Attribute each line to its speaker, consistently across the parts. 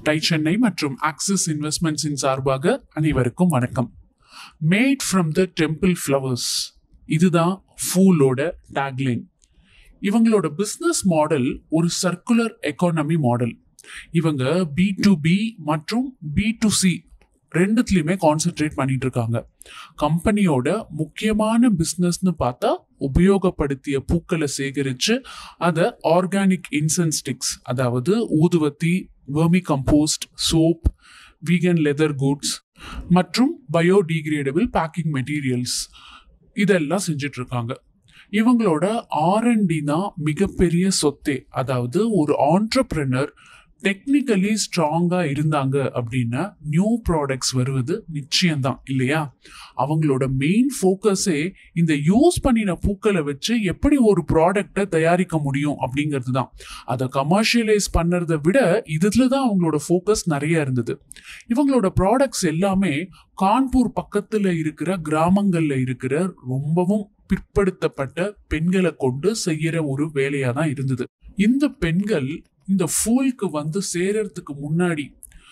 Speaker 1: tie Chennai மற்றும் axis இன்வெஸ்ட்மெண்ட்ஸின் சார்பாக அனைவருக்கும் வணக்கம் made from the temple flowers இதுதான் ஃபூலோட டேக்லைன் இவங்களோட பிஸ்னஸ் மாடல் ஒரு சர்க்குலர் எக்கானமி மாடல் இவங்க பி டு பி மற்றும் பி டு சி ரெண்டுத்துலையுமே கான்சென்ட்ரேட் பண்ணிட்டு இருக்காங்க கம்பெனியோட முக்கியமான பிஸ்னஸ்னு பார்த்தா உபயோகப்படுத்திய பூக்களை சேகரித்து அதை ஆர்கானிக் இன்சென்ஸ் ஸ்டிக்ஸ் அதாவது ஊதுவத்தி vermi compost soap vegan leather goods மற்றும் பயோடிகிரேடபிள் பேக்கிங் மெட்டீரியல்ஸ் இதெல்லாம் செஞ்சுட்டு இருக்காங்க இவங்களோட ஆர்என்டி தான் மிகப்பெரிய சொத்தே அதாவது ஒரு ஆண்டர்பிரினர் டெக்னிக்கலி ஸ்ட்ராங்காக இருந்தாங்க அப்படின்னா நியூ ப்ராடக்ட்ஸ் வருவது நிச்சயம்தான் இல்லையா அவங்களோட மெயின் ஃபோக்கஸே இந்த யூஸ் பண்ணின பூக்களை வச்சு எப்படி ஒரு ப்ராடக்டை தயாரிக்க முடியும் அப்படிங்கிறது தான் அதை கமர்ஷியலைஸ் பண்ணுறதை விட இதில் தான் அவங்களோட ஃபோக்கஸ் நிறைய இருந்தது இவங்களோட ப்ராடக்ட்ஸ் எல்லாமே கான்பூர் பக்கத்தில் இருக்கிற கிராமங்களில் இருக்கிற ரொம்பவும் பிற்படுத்தப்பட்ட பெண்களை கொண்டு செய்யற ஒரு வேலையாக தான் இருந்தது இந்த பெண்கள் இந்த ஃபூலுக்கு வந்து சேரறதுக்கு முன்னாடி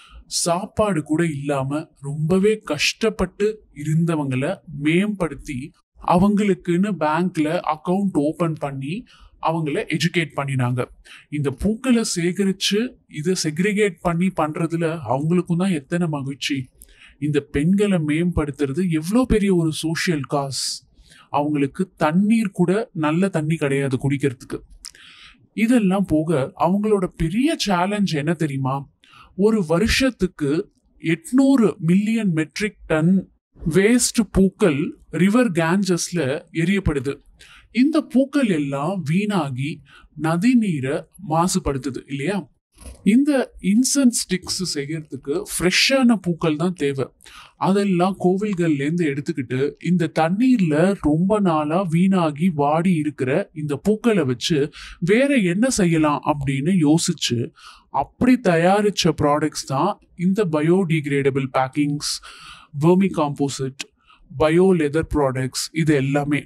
Speaker 1: சாப்பாடு கூட இல்லாம ரொம்பவே கஷ்டப்பட்டு இருந்தவங்களை மேம்படுத்தி அவங்களுக்குன்னு பேங்க்ல அக்கவுண்ட் ஓபன் பண்ணி அவங்கள எஜுகேட் பண்ணினாங்க இந்த பூக்களை சேகரிச்சு இதை செக்ரிகேட் பண்ணி பண்றதுல அவங்களுக்கும் தான் எத்தனை மகிழ்ச்சி இந்த பெண்களை மேம்படுத்துறது எவ்வளோ பெரிய ஒரு சோஷியல் காஸ் அவங்களுக்கு தண்ணீர் கூட நல்ல தண்ணி கிடையாது குடிக்கிறதுக்கு இதெல்லாம் போக அவங்களோட பெரிய சேலஞ்ச் என்ன தெரியுமா ஒரு வருஷத்துக்கு எட்நூறு மில்லியன் மெட்ரிக் டன் வேஸ்ட் பூக்கள் ரிவர் கேஞ்சஸ்ல எரியப்படுது இந்த பூக்கள் எல்லாம் வீணாகி நதி நீரை மாசுபடுத்துது இல்லையா இந்த இன்சென்ஸ் ஸ்டிக்ஸ் செய்யறதுக்கு ஃப்ரெஷ்ஷான பூக்கள் தான் தேவை அதெல்லாம் கோவில்கள்லேருந்து எடுத்துக்கிட்டு இந்த தண்ணீர்ல ரொம்ப நாளா வீணாகி வாடி இருக்கிற இந்த பூக்களை வச்சு வேற என்ன செய்யலாம் அப்படின்னு யோசிச்சு அப்படி தயாரிச்ச ப்ராடக்ட்ஸ் தான் இந்த biodegradable packings vermi composite bio leather products இது எல்லாமே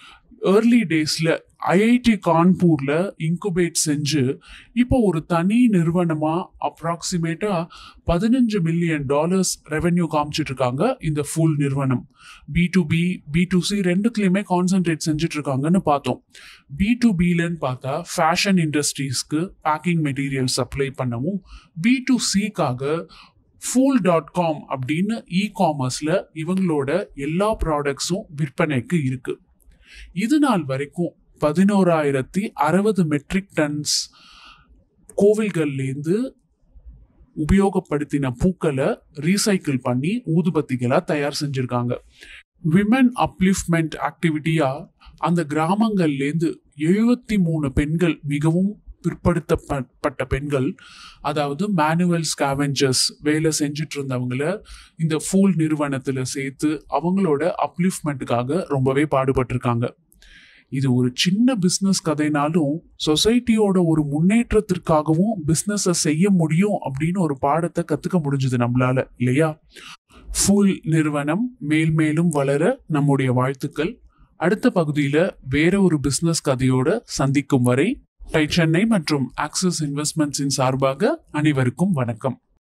Speaker 1: ஏர்லி டேஸில் ஐஐடி கான்பூரில் இன்குபேட் செஞ்சு இப்போ ஒரு தனி நிறுவனமாக அப்ராக்சிமேட்டாக பதினஞ்சு மில்லியன் டாலர்ஸ் ரெவென்யூ காமிச்சிட்டு இருக்காங்க இந்த ஃபுல் நிறுவனம் B to B B to C ரெண்டுத்துலேயுமே கான்சென்ட்ரேட் செஞ்சுட்டு இருக்காங்கன்னு பார்த்தோம் பி டு பிலன்னு பார்த்தா ஃபேஷன் இண்டஸ்ட்ரீஸ்க்கு பேக்கிங் மெட்டீரியல் சப்ளை பண்ணவும் பி டு சிக்காக ஃபூல் டாட் காம் அப்படின்னு இ காமர்ஸில் இவங்களோட எல்லா ப்ராடக்ட்ஸும் விற்பனைக்கு இருக்கு இது நாள் வரைக்கும் பதினோராயிரத்தி அறுபது மெட்ரிக் டன்ஸ் கோவில்கள்லேருந்து உபயோகப்படுத்தின பூக்களை ரீசைக்கிள் பண்ணி ஊதுபத்திகளாக தயார் செஞ்சுருக்காங்க விமன் அப்லிஃப்ட்மெண்ட் ஆக்டிவிட்டியா அந்த கிராமங்கள்லேருந்து எழுபத்தி மூணு பெண்கள் மிகவும் பிற்படுத்தப்பட்ட பெண்கள் அதாவது மேனுவல் ஸ்கேவெஞ்சர்ஸ் வேலை செஞ்சுட்டு இருந்தவங்கள இந்த ஃபூல் நிறுவனத்தில் சேர்த்து அவங்களோட அப்லிஃப்ட்மெண்ட்டுக்காக ரொம்பவே பாடுபட்டிருக்காங்க இது ஒரு சின்ன பிஸ்னஸ் கதைனாலும் சொசைட்டியோட ஒரு முன்னேற்றத்திற்காகவும் பிஸ்னஸை செய்ய முடியும் அப்படின்னு ஒரு பாடத்தை கற்றுக்க முடிஞ்சது நம்மளால இல்லையா ஃபுல் நிறுவனம் மேல் மேலும் வளர நம்முடைய வாழ்த்துக்கள் அடுத்த பகுதியில் வேற ஒரு பிஸ்னஸ் கதையோட சந்திக்கும் வரை டை சென்னை மற்றும் ஆக்சிஸ் இன்வெஸ்ட்மெண்ட்ஸின் சார்பாக அனைவருக்கும் வணக்கம்